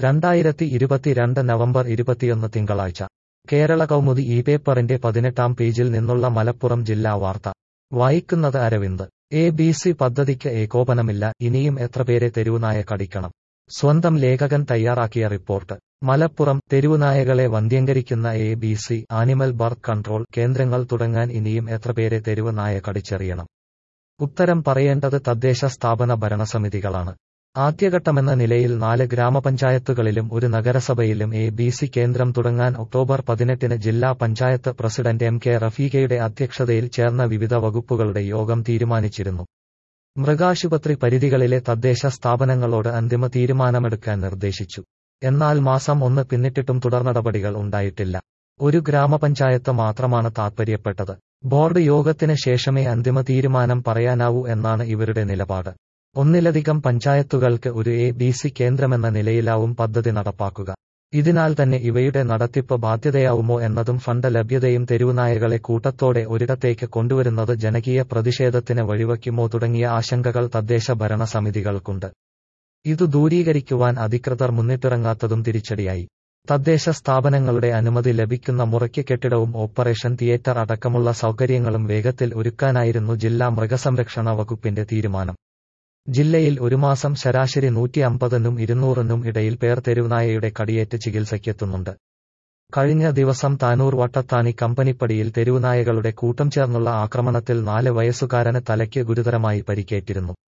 രണ്ടായിരത്തി ഇരുപത്തിരണ്ട് നവംബർ ഇരുപത്തിയൊന്ന് തിങ്കളാഴ്ച കേരള കൗമുദി ഈ പേപ്പറിന്റെ പതിനെട്ടാം പേജിൽ നിന്നുള്ള മലപ്പുറം ജില്ലാ വാർത്ത വായിക്കുന്നത് അരവിന്ദ് എ ബി സി പദ്ധതിക്ക് ഏകോപനമില്ല ഇനിയും എത്ര പേരെ തെരുവുനായ കടിക്കണം സ്വന്തം ലേഖകൻ തയ്യാറാക്കിയ റിപ്പോർട്ട് മലപ്പുറം തെരുവുനായകളെ വന്ധ്യംകരിക്കുന്ന A B C animal birth control കേന്ദ്രങ്ങൾ തുടങ്ങാൻ ഇനിയും എത്ര പേരെ തെരുവ് നായ കടിച്ചെറിയണം ഉത്തരം പറയേണ്ടത് തദ്ദേശ സ്ഥാപന ഭരണസമിതികളാണ് ആദ്യഘട്ടമെന്ന നിലയിൽ നാല് ഗ്രാമപഞ്ചായത്തുകളിലും ഒരു നഗരസഭയിലും എ ബി സി കേന്ദ്രം തുടങ്ങാൻ ഒക്ടോബർ പതിനെട്ടിന് ജില്ലാ പഞ്ചായത്ത് പ്രസിഡന്റ് എം കെ റഫീഖയുടെ അധ്യക്ഷതയിൽ ചേർന്ന വിവിധ വകുപ്പുകളുടെ യോഗം തീരുമാനിച്ചിരുന്നു മൃഗാശുപത്രി പരിധികളിലെ തദ്ദേശ സ്ഥാപനങ്ങളോട് അന്തിമ തീരുമാനമെടുക്കാൻ നിർദ്ദേശിച്ചു എന്നാൽ മാസം ഒന്ന് പിന്നിട്ടിട്ടും തുടർനടപടികൾ ഉണ്ടായിട്ടില്ല ഒരു ഗ്രാമപഞ്ചായത്ത് മാത്രമാണ് താൽപര്യപ്പെട്ടത് ബോർഡ് യോഗത്തിന് ശേഷമേ അന്തിമ തീരുമാനം പറയാനാവൂ എന്നാണ് ഇവരുടെ നിലപാട് ഒന്നിലധികം പഞ്ചായത്തുകൾക്ക് ഒരു എ ബി സി കേന്ദ്രമെന്ന നിലയിലാവും പദ്ധതി നടപ്പാക്കുക ഇതിനാൽ തന്നെ ഇവയുടെ നടത്തിപ്പ് ബാധ്യതയാവുമോ എന്നതും ഫണ്ട് ലഭ്യതയും തെരുവുനായകളെ കൂട്ടത്തോടെ ഒരിടത്തേക്ക് കൊണ്ടുവരുന്നത് ജനകീയ പ്രതിഷേധത്തിന് വഴിവയ്ക്കുമോ തുടങ്ങിയ ആശങ്കകൾ തദ്ദേശ ഭരണ സമിതികൾക്കുണ്ട് ഇതു ദൂരീകരിക്കുവാൻ അധികൃതർ മുന്നിട്ടിറങ്ങാത്തതും തിരിച്ചടിയായി തദ്ദേശ സ്ഥാപനങ്ങളുടെ അനുമതി ലഭിക്കുന്ന മുറയ്ക്ക് കെട്ടിടവും ഓപ്പറേഷൻ തിയേറ്റർ അടക്കമുള്ള സൗകര്യങ്ങളും വേഗത്തിൽ ഒരുക്കാനായിരുന്നു ജില്ലാ മൃഗസംരക്ഷണ വകുപ്പിന്റെ തീരുമാനം ജില്ലയിൽ ഒരു മാസം ശരാശരി നൂറ്റി അമ്പതിനും ഇരുന്നൂറിനും ഇടയിൽ പേർ തെരുവുനായയുടെ കടിയേറ്റ് ചികിത്സയ്ക്കെത്തുന്നുണ്ട് കഴിഞ്ഞ ദിവസം താനൂർ വട്ടത്താണി കമ്പനിപ്പടിയിൽ തെരുവുനായകളുടെ കൂട്ടം ചേർന്നുള്ള ആക്രമണത്തിൽ നാല് വയസ്സുകാരന് തലയ്ക്ക് ഗുരുതരമായി പരിക്കേറ്റിരുന്നു